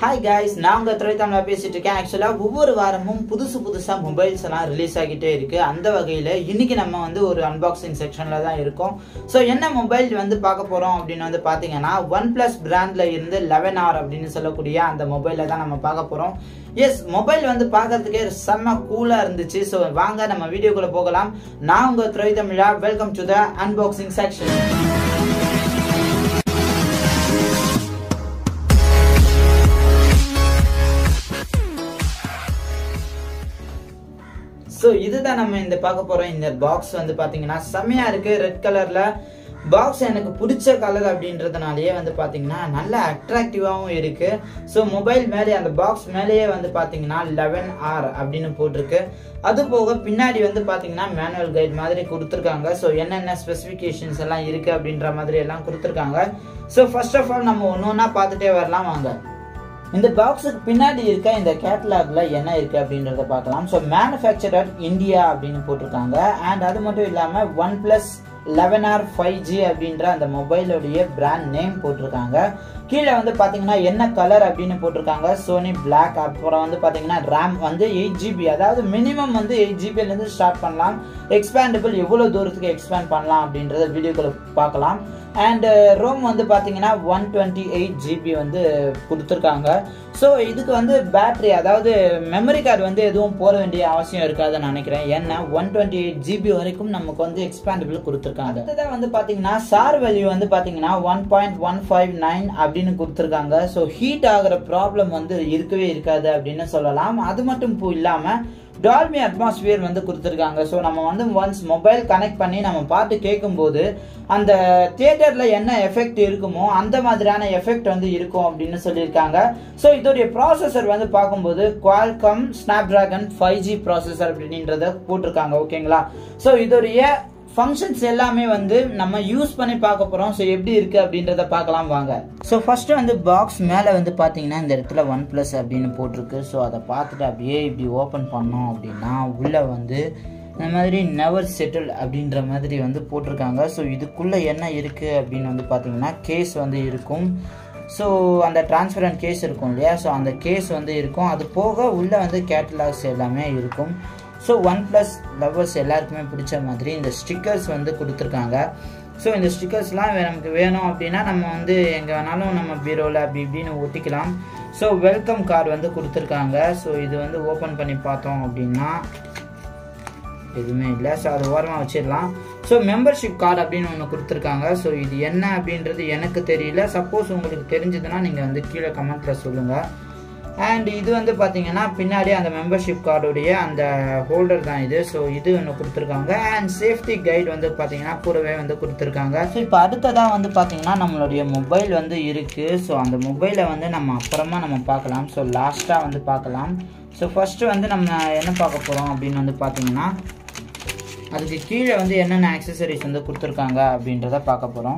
hi guys நான் உங்கள் திரைத்தமிழா பேசிட்டு இருக்கேன் ஆக்சுவலாக ஒவ்வொரு வாரமும் புதுசு புதுசாக மொபைல்ஸ் எல்லாம் ரிலீஸ் ஆகிட்டே இருக்கு அந்த வகையில் இன்னைக்கு நம்ம வந்து ஒரு அன்பாக்சிங் செக்ஷனில் தான் இருக்கோம் ஸோ என்ன மொபைல் வந்து பார்க்க போகிறோம் அப்படின்னு வந்து பார்த்தீங்கன்னா ஒன் ப்ளஸ் பிராண்டில் இருந்து லெவன் ஆர் அப்படின்னு சொல்லக்கூடிய அந்த மொபைலை தான் நம்ம பார்க்க போகிறோம் எஸ் மொபைல் வந்து பார்க்கறதுக்கே செம்ம கூலாக இருந்துச்சு ஸோ வாங்க நம்ம வீடியோக்குள்ளே போகலாம் நான் உங்கள் திரைத்தமிழா welcome to the unboxing section so இதுதான் நம்ம இந்த பார்க்க போறோம் இந்த பாக்ஸ் வந்து பாத்தீங்கன்னா செம்மையா இருக்கு ரெட் கலர்ல பாக்ஸ் எனக்கு பிடிச்ச கலர் அப்படின்றதுனாலயே வந்து பாத்தீங்கன்னா நல்ல அட்ராக்டிவாகவும் இருக்கு ஸோ மொபைல் மேலே அந்த பாக்ஸ் மேலேயே வந்து பாத்தீங்கன்னா லெவன் ஆர் அப்படின்னு போட்டிருக்கு அது போக பின்னாடி வந்து பாத்தீங்கன்னா மேனுவல் கைட் மாதிரி கொடுத்துருக்காங்க ஸோ என்னென்ன ஸ்பெசிஃபிகேஷன்ஸ் எல்லாம் இருக்கு அப்படின்ற மாதிரி எல்லாம் கொடுத்துருக்காங்க ஸோ ஃபர்ஸ்ட் ஆஃப் ஆல் நம்ம ஒன்று ஒன்றா பார்த்துட்டே வரலாம் வாங்க இந்த பாக்ஸுக்கு பின்னாடி இருக்க இந்த கேட்டலாக்ல என்ன இருக்கு அப்படின்றத பார்க்கலாம் ஸோ மேனுஃபேக்சரர் இந்தியா அப்படின்னு போட்டிருக்காங்க அண்ட் அது மட்டும் இல்லாம OnePlus eleven R five G அப்படின்ற அந்த மொபைலோடைய பிராண்ட் நேம் போட்டிருக்காங்க கீழே வந்து பார்த்தீங்கன்னா என்ன கலர் அப்படின்னு போட்டிருக்காங்க சோனி பிளாக் அப்புறம் வந்து பார்த்தீங்கன்னா ரேம் வந்து எயிட் ஜிபி அதாவது மினிமம் வந்து எயிட் ஜிபிலேருந்து ஸ்டார்ட் பண்ணலாம் எக்ஸ்பேண்டபிள் எவ்வளோ தூரத்துக்கு எக்ஸ்பேண்ட் பண்ணலாம் அப்படின்றத வீடியோக்குள்ள பார்க்கலாம் அண்ட் ரோம் வந்து பார்த்தீங்கன்னா ஒன் டுவெண்ட்டி எயிட் ஜிபி வந்து கொடுத்துருக்காங்க ஸோ இதுக்கு வந்து பேட்ரி அதாவது மெமரி கார்டு வந்து எதுவும் போட வேண்டிய அவசியம் இருக்காதுன்னு நினைக்கிறேன் ஏன்னா ஒன் டுவெண்ட்டி எயிட் ஜிபி வரைக்கும் நமக்கு வந்து எக்ஸ்பேண்டபிள் கொடுத்துருக்காங்க அடுத்ததாக வந்து பார்த்தீங்கன்னா சார் வேல்யூ வந்து பார்த்தீங்கன்னா one point one five nine அப்படின்னு கொடுத்துருக்காங்க ஸோ ஹீட் ஆகிற ப்ராப்ளம் வந்து இருக்கவே இருக்காது அப்படின்னு சொல்லலாம் அது மட்டும் இல்லாமல் டால்மி அட்மாஸ்பியர் வந்து கொடுத்துருக்காங்க ஸோ நம்ம வந்து ஒன்ஸ் மொபைல் கனெக்ட் பண்ணி நம்ம பாட்டு கேட்கும்போது அந்த தியேட்டரில் என்ன எஃபெக்ட் இருக்குமோ அந்த மாதிரியான எஃபெக்ட் வந்து இருக்கும் அப்படின்னு சொல்லியிருக்காங்க ஸோ இதோடைய ப்ராசஸர் வந்து பார்க்கும்போது Qualcomm Snapdragon five G processor அப்படின்றத போட்டிருக்காங்க ஓகேங்களா ஸோ இதோடைய ஃபங்க்ஷன்ஸ் எல்லாமே வந்து நம்ம யூஸ் பண்ணி பார்க்க போகிறோம் ஸோ எப்படி இருக்கு அப்படின்றத பார்க்கலாம் வாங்க ஸோ ஃபர்ஸ்ட் வந்து பாக்ஸ் மேலே வந்து பார்த்தீங்கன்னா இந்த இடத்துல ஒன் ப்ளஸ் அப்படின்னு போட்டிருக்கு ஸோ அதை பார்த்துட்டு அப்படியே இப்படி ஓப்பன் பண்ணோம் அப்படின்னா உள்ளே வந்து இந்த மாதிரி நெவர் செட்டில் அப்படின்ற மாதிரி வந்து போட்டிருக்காங்க ஸோ இதுக்குள்ளே என்ன இருக்குது அப்படின்னு வந்து பார்த்தீங்கன்னா கேஸ் வந்து இருக்கும் ஸோ அந்த டிரான்ஸ்பரண்ட் கேஸ் இருக்கும் இல்லையா ஸோ அந்த கேஸ் வந்து இருக்கும் அது போக உள்ளே வந்து கேட்டலாக்ஸ் எல்லாமே இருக்கும் ஸோ ஒன் ப்ளஸ் லவ்வர்ஸ் எல்லாருக்குமே பிடிச்ச மாதிரி இந்த ஸ்டிக்கர்ஸ் வந்து கொடுத்துருக்காங்க ஸோ இந்த ஸ்டிக்கர்ஸ்லாம் நமக்கு வேணும் அப்படின்னா நம்ம வந்து எங்கே வேணாலும் நம்ம பீரோவில் அப்படி இப்படின்னு ஒட்டிக்கலாம் ஸோ வெல்கம் கார்டு வந்து கொடுத்துருக்காங்க ஸோ இது வந்து ஓப்பன் பண்ணி பார்த்தோம் அப்படின்னா எதுவுமே இல்லை ஸோ அது ஓரமாக வச்சிடலாம் ஸோ மெம்பர்ஷிப் கார்டு அப்படின்னு ஒன்று கொடுத்துருக்காங்க ஸோ இது என்ன அப்படின்றது எனக்கு தெரியல சப்போஸ் உங்களுக்கு தெரிஞ்சதுன்னா நீங்கள் வந்து கீழே கமெண்ட்டில் சொல்லுங்கள் அண்ட் இது வந்து பார்த்தீங்கன்னா பின்னாடி அந்த மெம்பர்ஷிப் கார்டுடைய அந்த ஹோல்டர் தான் இது ஸோ இது ஒன்று கொடுத்துருக்காங்க அண்ட் சேஃப்டி கைட் வந்து பார்த்தீங்கன்னா கூடவே வந்து கொடுத்துருக்காங்க ஸோ இப்போ அடுத்ததாக வந்து பார்த்தீங்கன்னா நம்மளுடைய மொபைல் வந்து இருக்குது ஸோ அந்த மொபைலை வந்து நம்ம அப்புறமா நம்ம பார்க்கலாம் ஸோ லாஸ்ட்டாக வந்து பார்க்கலாம் ஸோ ஃபஸ்ட்டு வந்து நம்ம என்ன பார்க்க போகிறோம் அப்படின்னு வந்து பார்த்தீங்கன்னா அதுக்கு கீழே வந்து என்னென்ன ஆக்சசரிஸ் வந்து கொடுத்துருக்காங்க அப்படின்றத பார்க்க போகிறோம்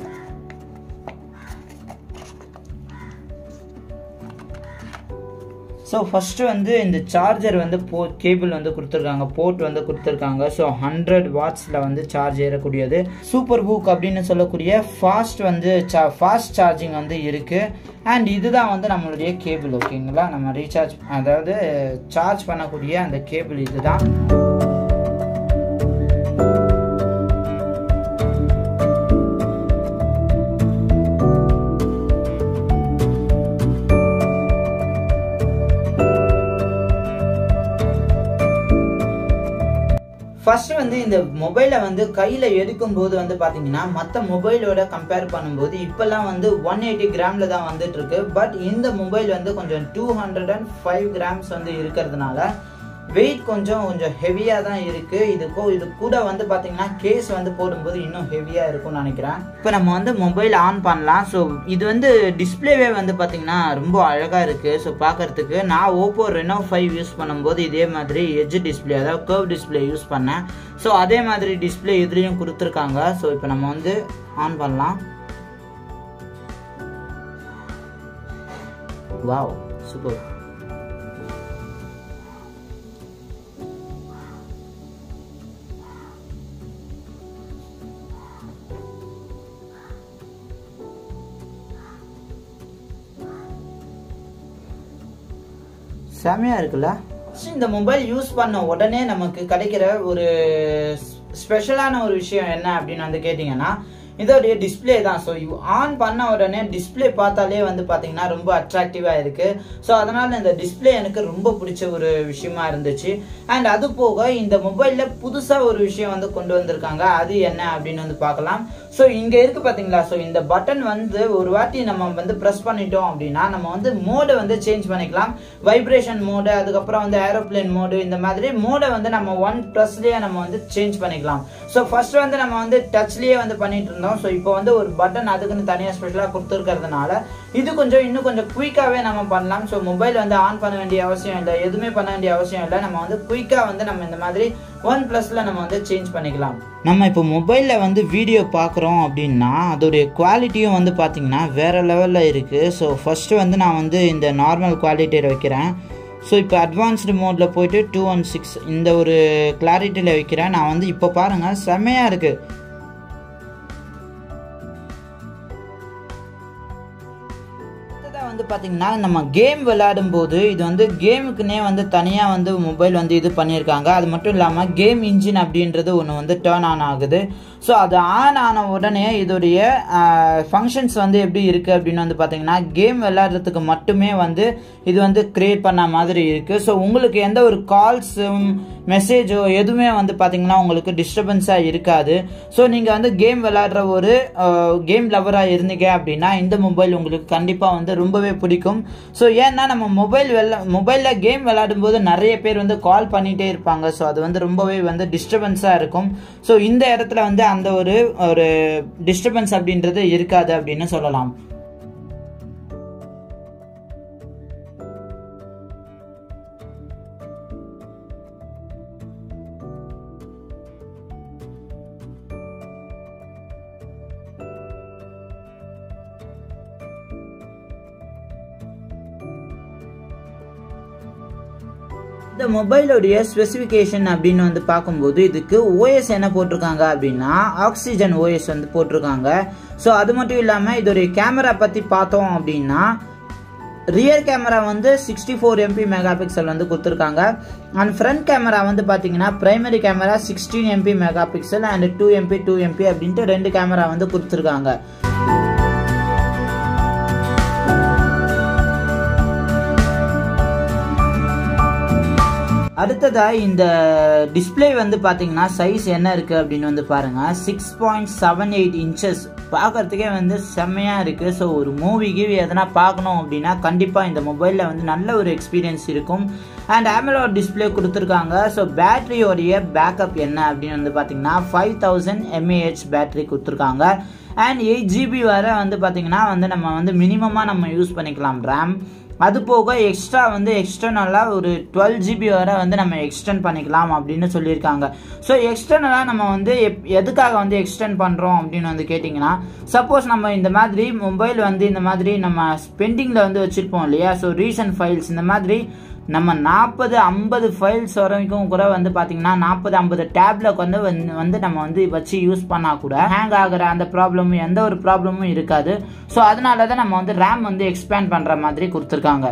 ஸோ ஃபஸ்ட்டு வந்து இந்த சார்ஜர் வந்து போ கேபிள் வந்து கொடுத்துருக்காங்க போர்ட் வந்து கொடுத்துருக்காங்க ஸோ ஹண்ட்ரட் வாட்ஸில் வந்து சார்ஜ் ஏறக்கூடியது சூப்பர் புக் அப்படின்னு சொல்லக்கூடிய ஃபாஸ்ட் வந்து சா ஃபாஸ்ட் சார்ஜிங் வந்து இருக்குது அண்ட் இதுதான் வந்து நம்மளுடைய கேபிள் ஓகேங்களா நம்ம ரீசார்ஜ் அதாவது சார்ஜ் பண்ணக்கூடிய அந்த கேபிள் இதுதான் ஃபர்ஸ்ட் வந்து இந்த மொபைலை வந்து கையில் எடுக்கும்போது வந்து பார்த்தீங்கன்னா மற்ற மொபைலோட கம்பேர் பண்ணும்போது இப்போல்லாம் வந்து ஒன் எயிட்டி கிராமில் தான் வந்துட்டு இருக்கு பட் இந்த மொபைல் வந்து கொஞ்சம் two hundred and five grams வந்து இருக்கிறதுனால வெயிட் கொஞ்சம் கொஞ்சம் ஹெவியாக தான் இருக்குது இதுக்கோ இது கூட வந்து பார்த்தீங்கன்னா கேஸ் வந்து போடும்போது இன்னும் ஹெவியாக இருக்கும்னு நினைக்கிறேன் இப்போ நம்ம வந்து மொபைல் ஆன் பண்ணலாம் ஸோ இது வந்து டிஸ்பிளேவே வந்து பார்த்தீங்கன்னா ரொம்ப அழகாக இருக்குது ஸோ பார்க்குறதுக்கு நான் ஓப்போ ரெனோ ஃபைவ் யூஸ் பண்ணும்போது இதே மாதிரி எஜ் டிஸ்பிளே அதாவது கர்வ் டிஸ்பிளே யூஸ் பண்ணேன் ஸோ அதே மாதிரி டிஸ்பிளே இதுலேயும் கொடுத்துருக்காங்க ஸோ இப்போ நம்ம வந்து ஆன் பண்ணலாம் வாவ் சூப்பர் செமையாக இருக்குல்ல இந்த மொபைல் யூஸ் பண்ண உடனே நமக்கு கிடைக்கிற ஒரு ஸ்பெஷலான ஒரு விஷயம் என்ன அப்படின்னு வந்து கேட்டிங்கன்னா இதோடைய டிஸ்பிளே தான் ஸோ ஆன் பண்ண உடனே டிஸ்பிளே பார்த்தாலே வந்து பார்த்தீங்கன்னா ரொம்ப அட்ராக்டிவாக இருக்குது ஸோ அதனால் இந்த டிஸ்பிளே எனக்கு ரொம்ப பிடிச்ச ஒரு விஷயமா இருந்துச்சு அண்ட் அது போக இந்த மொபைலில் புதுசாக ஒரு விஷயம் வந்து கொண்டு வந்திருக்காங்க அது என்ன அப்படின்னு வந்து பார்க்கலாம் ஸோ இங்கே இருக்குது பார்த்தீங்களா ஸோ இந்த பட்டன் வந்து ஒரு வாட்டி நம்ம வந்து ப்ரெஸ் பண்ணிட்டோம் அப்படின்னா நம்ம வந்து மோடை வந்து சேஞ்ச் பண்ணிக்கலாம் வைப்ரேஷன் மோடு அதுக்கப்புறம் வந்து ஏரோப்ளேன் மோடு இந்த மாதிரி மோடை வந்து நம்ம ஒன் ப்ரெஸ்லேயே நம்ம வந்து சேஞ்ச் பண்ணிக்கலாம் ஸோ ஃபர்ஸ்ட் வந்து நம்ம வந்து டச்லேயே வந்து பண்ணிட்டு இருந்தோம் ஸோ இப்போ வந்து ஒரு பட்டன் அதுக்குன்னு தனியாக ஸ்பெஷலாக கொடுத்துருக்கிறதுனால இது கொஞ்சம் இன்னும் கொஞ்சம் குயிக்காகவே நம்ம பண்ணலாம் ஸோ மொபைல் வந்து ஆன் பண்ண வேண்டிய அவசியம் இல்லை எதுவுமே பண்ண வேண்டிய அவசியம் இல்லை நம்ம வந்து குயிக்காக வந்து நம்ம இந்த மாதிரி ஒன் ப்ளஸில் நம்ம வந்து சேஞ்ச் பண்ணிக்கலாம் நம்ம இப்போ மொபைலில் வந்து வீடியோ பார்க்குறோம் அப்படின்னா அதோடைய குவாலிட்டியும் வந்து பார்த்திங்கன்னா வேறு லெவலில் இருக்குது ஸோ ஃபஸ்ட்டு வந்து நான் வந்து இந்த நார்மல் குவாலிட்டியில் வைக்கிறேன் ஸோ இப்போ அட்வான்ஸ்டு மோடில் போயிட்டு டூ ஒன் சிக்ஸ் இந்த ஒரு கிளாரிட்டியில் வைக்கிறேன் நான் வந்து இப்போ பாருங்கள் செம்மையாக இருக்குது வந்து பார்த்தீங்கன்னா நம்ம கேம் விளையாடும் போது இது வந்து கேமுக்குன்னே வந்து தனியாக வந்து மொபைல் வந்து இது பண்ணியிருக்காங்க அது மட்டும் இல்லாமல் கேம் இன்ஜின் அப்படின்றது ஒன்று வந்து டேர்ன் ஆன் ஆகுது ஸோ அது ஆன் ஆன உடனே இதோடைய ஃபங்க்ஷன்ஸ் வந்து எப்படி இருக்குது அப்படின்னு வந்து பார்த்தீங்கன்னா கேம் விளையாடுறதுக்கு மட்டுமே வந்து இது வந்து க்ரியேட் பண்ண மாதிரி இருக்குது ஸோ உங்களுக்கு எந்த ஒரு கால்ஸும் மெசேஜோ எதுவுமே வந்து பார்த்தீங்கன்னா உங்களுக்கு டிஸ்டர்பன்ஸாக இருக்காது ஸோ நீங்கள் வந்து கேம் விளையாடுற ஒரு கேம் லவராக இருந்தீங்க அப்படின்னா இந்த மொபைல் உங்களுக்கு கண்டிப்பாக வந்து ரொம்பவே பிடிக்கும் ஸோ ஏன்னா நம்ம மொபைல் வெள்ள மொபைலில் கேம் விளையாடும் போது நிறைய பேர் வந்து கால் பண்ணிகிட்டே இருப்பாங்க ஸோ அது வந்து ரொம்பவே வந்து டிஸ்டர்பன்ஸாக இருக்கும் ஸோ இந்த இடத்துல வந்து அந்த ஒரு ஒரு டிஸ்டர்பன்ஸ் அப்படின்றது இருக்காது அப்படின்னு சொல்லலாம் இந்த மொபைலோடைய ஸ்பெசிஃபிகேஷன் அப்படின்னு வந்து பார்க்கும்போது இதுக்கு ஓஎஸ் என்ன போட்டிருக்காங்க அப்படின்னா ஆக்சிஜன் ஓஎஸ் வந்து போட்டிருக்காங்க ஸோ அது மட்டும் இல்லாமல் இதோடைய கேமரா பற்றி பார்த்தோம் அப்படின்னா ரியர் கேமரா வந்து sixty four MP mega pixel வந்து கொடுத்துருக்காங்க அண்ட் ஃப்ரண்ட் கேமரா வந்து பார்த்தீங்கன்னா primary camera sixteen MP mega pixel and two MP two MP அப்படின்ட்டு ரெண்டு கேமரா வந்து கொடுத்துருக்காங்க அடுத்ததா இந்த டிஸ்பிளே வந்து பார்த்தீங்கன்னா சைஸ் என்ன இருக்குது அப்படின்னு வந்து பாருங்கள் six point seven eight inches பார்க்கறதுக்கே வந்து செம்மையாக இருக்குது ஸோ ஒரு மூவி கிவி எதனா பார்க்கணும் அப்படின்னா கண்டிப்பாக இந்த மொபைலில் வந்து நல்ல ஒரு எக்ஸ்பீரியன்ஸ் இருக்கும் அண்ட் ஆமலோட் டிஸ்பிளே கொடுத்துருக்காங்க ஸோ பேட்டரியோடைய பேக்கப் என்ன அப்படின்னு வந்து பார்த்தீங்கன்னா ஃபைவ் தௌசண்ட் எம்ஏஹெச் பேட்டரி கொடுத்துருக்காங்க அண்ட் எயிட் ஜிபி வரை வந்து பார்த்தீங்கன்னா வந்து நம்ம வந்து மினிமமாக நம்ம யூஸ் பண்ணிக்கலாம் ரேம் அது போக எக்ஸ்ட்ரா வந்து எக்ஸ்டர்னலாக ஒரு டுவெல் ஜிபி வரை வந்து நம்ம எக்ஸ்டெண்ட் பண்ணிக்கலாம் அப்படின்னு சொல்லியிருக்காங்க ஸோ எக்ஸ்டர்னலாக நம்ம வந்து எப் எதுக்காக வந்து எக்ஸ்டெண்ட் பண்ணுறோம் அப்படின்னு வந்து கேட்டிங்கன்னா சப்போஸ் நம்ம இந்த மாதிரி மொபைல் வந்து இந்த மாதிரி நம்ம ஸ்பெண்டிங்கில் வந்து வச்சுருப்போம் இல்லையா ஸோ ரீசன்ட் ஃபைல்ஸ் இந்த மாதிரி நம்ம நாற்பது ஐம்பது ஃபைல்ஸ் வரைக்கும் கூட வந்து பார்த்தீங்கன்னா நாற்பது ஐம்பது டேப்லெட் வந்து வந்து நம்ம வந்து வச்சு யூஸ் பண்ணால் கூட ஹேங் ஆகிற அந்த ப்ராப்ளமும் எந்த ஒரு ப்ராப்ளமும் இருக்காது ஸோ அதனால தான் நம்ம வந்து ரேம் வந்து எக்ஸ்பேண்ட் பண்ணுற மாதிரி கொடுத்துருக்காங்க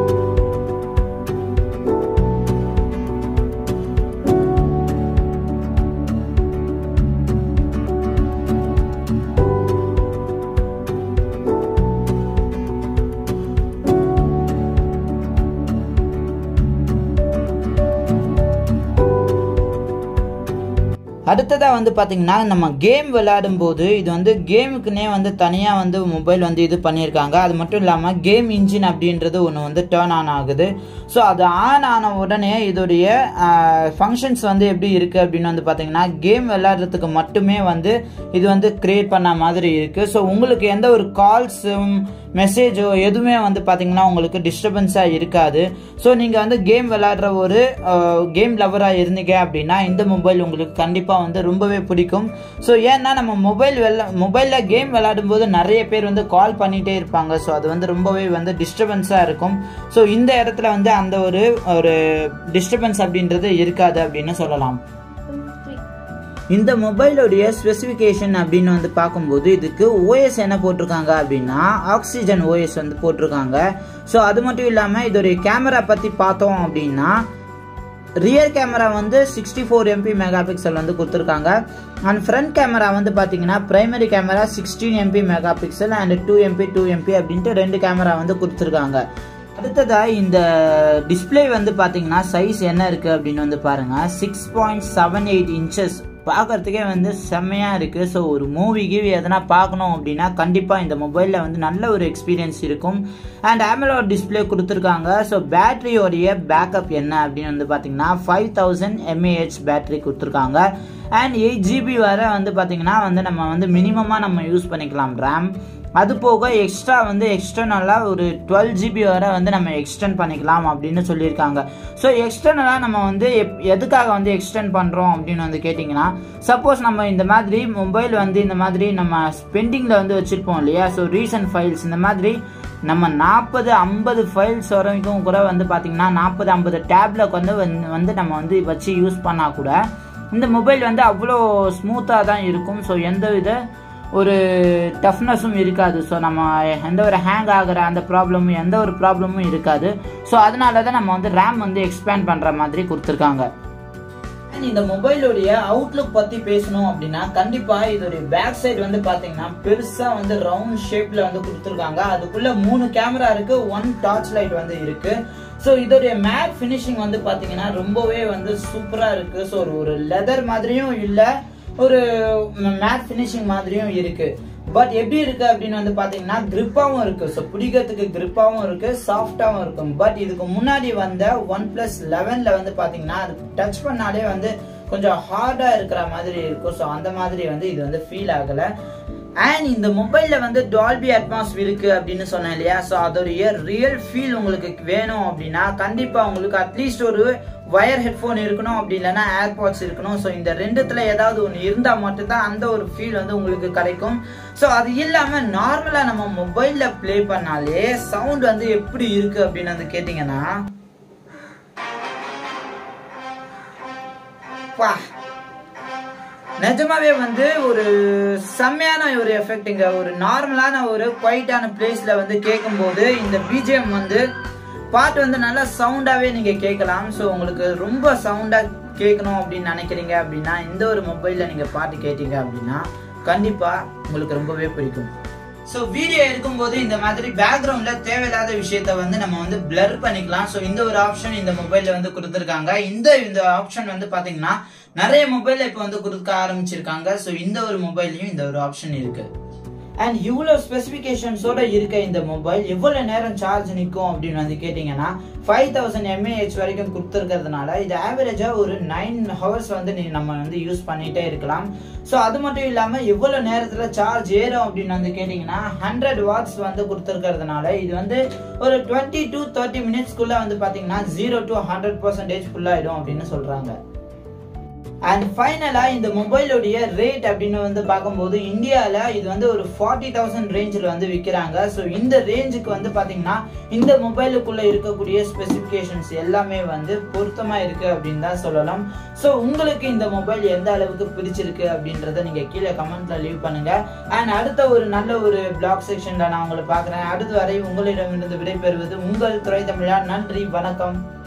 அடுத்ததாக வந்து பார்த்தீங்கன்னா நம்ம கேம் விளையாடும் போது இது வந்து கேமுக்குன்னே வந்து தனியாக வந்து மொபைல் வந்து இது பண்ணியிருக்காங்க அது மட்டும் இல்லாமல் கேம் இன்ஜின் அப்படின்றது ஒன்று வந்து டேர்ன் ஆன் ஆகுது ஸோ அது ஆன் ஆன உடனே இதோடைய ஃபங்க்ஷன்ஸ் வந்து எப்படி இருக்குது அப்படின்னு வந்து பார்த்தீங்கன்னா கேம் விளையாடுறதுக்கு மட்டுமே வந்து இது வந்து க்ரியேட் பண்ண மாதிரி இருக்குது ஸோ உங்களுக்கு எந்த ஒரு கால்ஸும் மெசேஜோ எதுவுமே வந்து பார்த்தீங்கன்னா உங்களுக்கு டிஸ்டர்பன்ஸாக இருக்காது ஸோ நீங்கள் வந்து கேம் விளையாடுற ஒரு கேம் லவராக இருந்தீங்க அப்படின்னா இந்த மொபைல் உங்களுக்கு கண்டிப்பாக வந்து ரொம்பவே பிடிக்கும் ஸோ ஏன்னா நம்ம மொபைல் வெள்ள மொபைலில் கேம் விளையாடும் போது நிறைய பேர் வந்து கால் பண்ணிகிட்டே இருப்பாங்க ஸோ அது வந்து ரொம்பவே வந்து டிஸ்டர்பன்ஸாக இருக்கும் ஸோ இந்த இடத்துல வந்து அந்த ஒரு ஒரு டிஸ்டர்பன்ஸ் அப்படின்றது இருக்காது அப்படின்னு சொல்லலாம் இந்த மொபைலோடைய ஸ்பெசிஃபிகேஷன் அப்படின்னு வந்து பார்க்கும்போது இதுக்கு ஓஎஸ் என்ன போட்டிருக்காங்க அப்படின்னா ஆக்சிஜன் ஓஎஸ் வந்து போட்டிருக்காங்க ஸோ அது மட்டும் இல்லாமல் இதோடைய கேமரா பற்றி பார்த்தோம் அப்படின்னா ரியர் கேமரா வந்து sixty four MP mega pixel வந்து கொடுத்துருக்காங்க அண்ட் ஃப்ரண்ட் கேமரா வந்து பார்த்தீங்கன்னா primary camera sixteen MP mega pixel and two MP two MP அப்படின்ட்டு ரெண்டு கேமரா வந்து கொடுத்துருக்காங்க அடுத்ததாக இந்த டிஸ்பிளே வந்து பார்த்தீங்கன்னா சைஸ் என்ன இருக்குது அப்படின்னு வந்து பாருங்கள் six point seven eight inches பார்க்கறதுக்கே வந்து செம்மையாக இருக்குது ஸோ ஒரு மூவி கிவி எதனா பார்க்கணும் அப்படின்னா கண்டிப்பாக இந்த மொபைலில் வந்து நல்ல ஒரு எக்ஸ்பீரியன்ஸ் இருக்கும் அண்ட் ஆமலோட் டிஸ்பிளே கொடுத்துருக்காங்க ஸோ பேட்டரியோடைய பேக்கப் என்ன அப்படின்னு வந்து பார்த்தீங்கன்னா ஃபைவ் தௌசண்ட் எம்ஏஹெச் பேட்டரி கொடுத்துருக்காங்க அண்ட் எயிட் ஜிபி வரை வந்து பார்த்தீங்கன்னா வந்து நம்ம வந்து மினிமமாக நம்ம யூஸ் பண்ணிக்கலாம் ரேம் அது போக எக்ஸ்ட்ரா வந்து எக்ஸ்டர்னலாக ஒரு டுவெல் ஜிபி வரை வந்து நம்ம எக்ஸ்டெண்ட் பண்ணிக்கலாம் அப்படின்னு சொல்லியிருக்காங்க ஸோ எக்ஸ்டர்னலாக நம்ம வந்து எப் எதுக்காக வந்து எக்ஸ்டெண்ட் பண்ணுறோம் அப்படின்னு வந்து கேட்டிங்கன்னா சப்போஸ் நம்ம இந்த மாதிரி மொபைல் வந்து இந்த மாதிரி நம்ம ஸ்பெண்டிங்கில் வந்து வச்சுருப்போம் இல்லையா ஸோ ரீசன்ட் ஃபைல்ஸ் இந்த மாதிரி நம்ம நாற்பது ஐம்பது ஃபைல்ஸ் வரைக்கும் கூட வந்து பார்த்திங்கன்னா நாற்பது ஐம்பது டேப்லெட் வந்து வந்து நம்ம வந்து வச்சு யூஸ் பண்ணால் கூட இந்த மொபைல் வந்து அவ்வளோ ஸ்மூத்தாக தான் இருக்கும் ஸோ எந்த வித ஒரு டஃப்னஸும் இருக்காது ஸோ நம்ம எந்த ஒரு ஹேங் ஆகிற அந்த ப்ராப்ளமும் எந்த ஒரு ப்ராப்ளமும் இருக்காது ஸோ அதனால தான் நம்ம வந்து ரேம் வந்து எக்ஸ்பேண்ட் பண்ணுற மாதிரி கொடுத்துருக்காங்க இந்த மொபைலுடைய அவுட்லுக் பத்தி பேசணும் அப்படின்னா கண்டிப்பா இதோடைய பேக் சைடு வந்து பாத்தீங்கன்னா பெருசா வந்து ரவுண்ட் ஷேப்ல வந்து கொடுத்துருக்காங்க அதுக்குள்ள மூணு கேமரா இருக்கு ஒன் டார்ச் லைட் வந்து இருக்கு ஸோ இதோடைய மேட் ஃபினிஷிங் வந்து பாத்தீங்கன்னா ரொம்பவே வந்து சூப்பரா இருக்கு ஸோ ஒரு லெதர் மாதிரியும் இல்லை ஒரு மேட் ஃபினிஷிங் மாதிரியும் இருக்கு பட் எப்படி இருக்கு அப்படின்னு வந்து பாத்தீங்கன்னா கிரிப்பாவும் இருக்கு ஸோ பிடிக்கிறதுக்கு கிரிப்பாவும் இருக்கு சாஃப்டாவும் இருக்கும் பட் இதுக்கு முன்னாடி வந்த ஒன் பிளஸ் லெவன்ல வந்து பாத்தீங்கன்னா அது டச் பண்ணாலே வந்து கொஞ்சம் ஹார்டா இருக்கிற மாதிரி இருக்கும் ஸோ அந்த மாதிரி வந்து இது வந்து ஃபீல் ஆகல அண்ட் இந்த மொபைல்ல வந்து டால்பி அட்மாஸ் இருக்கு அப்படின்னு சொன்னேன் இல்லையா ஸோ அதோடைய ரியல் ஃபீல் உங்களுக்கு வேணும் அப்படின்னா கண்டிப்பா உங்களுக்கு அட்லீஸ்ட் ஒரு வயர் ஹெட்ஃபோன் இருக்கணும் அப்படி இல்லைன்னா ஏர்பாட்ஸ் இருக்கணும் ஸோ இந்த ரெண்டுத்துல ஏதாவது ஒன்று இருந்தால் மட்டும்தான் அந்த ஒரு ஃபீல் வந்து உங்களுக்கு கிடைக்கும் ஸோ அது இல்லாம நார்மலா நம்ம மொபைல்ல ப்ளே பண்ணாலே சவுண்ட் வந்து எப்படி இருக்கு அப்படின்னு வந்து கேட்டிங்கன்னா பா நிஜமாவே வந்து ஒரு செம்மையான ஒரு எஃபெக்ட்டுங்க ஒரு நார்மலான ஒரு குவைட்டான பிளேஸ்ல வந்து கேட்கும்போது இந்த பிஜிஎம் வந்து பாட்டு வந்து நல்லா சவுண்டாவே நீங்க கேட்கலாம் ஸோ உங்களுக்கு ரொம்ப சவுண்டா கேட்கணும் அப்படின்னு நினைக்கிறீங்க அப்படின்னா இந்த ஒரு மொபைல்ல நீங்க பாட்டு கேட்டீங்க அப்படின்னா கண்டிப்பா உங்களுக்கு ரொம்பவே பிடிக்கும் ஸோ வீடியோ எடுக்கும்போது இந்த மாதிரி பேக்ரவுண்ட்ல தேவையில்லாத விஷயத்த வந்து நம்ம வந்து பிளர் பண்ணிக்கலாம் ஸோ இந்த ஒரு ஆப்ஷன் இந்த மொபைல்ல வந்து கொடுத்துருக்காங்க இந்த இந்த ஆப்ஷன் வந்து பாத்தீங்கன்னா நிறைய மொபைல்ல இப்போ வந்து கொடுக்க ஆரம்பிச்சிருக்காங்க ஸோ இந்த ஒரு மொபைல்லையும் இந்த ஒரு ஆப்ஷன் இருக்கு அண்ட் இவ்வளோ ஸ்பெசிஃபிகேஷன்ஸோட இருக்க இந்த மொபைல் எவ்வளோ நேரம் சார்ஜ் நிற்கும் அப்படின்னு வந்து கேட்டிங்கன்னா ஃபைவ் தௌசண்ட் எம்ஏஹெச் வரைக்கும் கொடுத்துருக்கிறதுனால இது ஆவரேஜாக ஒரு நைன் ஹவர்ஸ் வந்து நீ நம்ம வந்து யூஸ் பண்ணிகிட்டே இருக்கலாம் ஸோ அது மட்டும் இல்லாமல் எவ்வளோ நேரத்தில் சார்ஜ் ஏறும் அப்படின்னு வந்து கேட்டிங்கன்னா ஹண்ட்ரட் வாட்ஸ் வந்து கொடுத்துருக்கிறதுனால இது வந்து ஒரு டுவெண்ட்டி டு தேர்ட்டி மினிட்ஸ்க்குள்ளே வந்து பார்த்தீங்கன்னா ஜீரோ டு ஹண்ட்ரட் பர்சன்டேஜ் ஃபுல்லாகிடும் அப்படின்னு சொல்கிறாங்க அண்ட் ஃபைனலாக இந்த மொபைலுடைய ரேட் அப்படின்னு வந்து பார்க்கும்போது இந்தியாவில் இது வந்து ஒரு ஃபார்ட்டி தௌசண்ட் ரேஞ்சில் வந்து விற்கிறாங்க ஸோ இந்த ரேஞ்சுக்கு வந்து பார்த்தீங்கன்னா இந்த மொபைலுக்குள்ளே இருக்கக்கூடிய ஸ்பெசிஃபிகேஷன்ஸ் எல்லாமே வந்து பொருத்தமாக இருக்குது அப்படின்னு தான் சொல்லலாம் ஸோ உங்களுக்கு இந்த மொபைல் எந்த அளவுக்கு பிடிச்சிருக்கு அப்படின்றத நீங்கள் கீழே கமெண்ட்டில் லீவ் பண்ணுங்கள் அண்ட் அடுத்த ஒரு நல்ல ஒரு பிளாக் செக்ஷனில் நான் உங்களை பார்க்குறேன் அடுத்து வரை உங்களிடமிருந்து விடைபெறுவது உங்கள் துறை தமிழா நன்றி வணக்கம்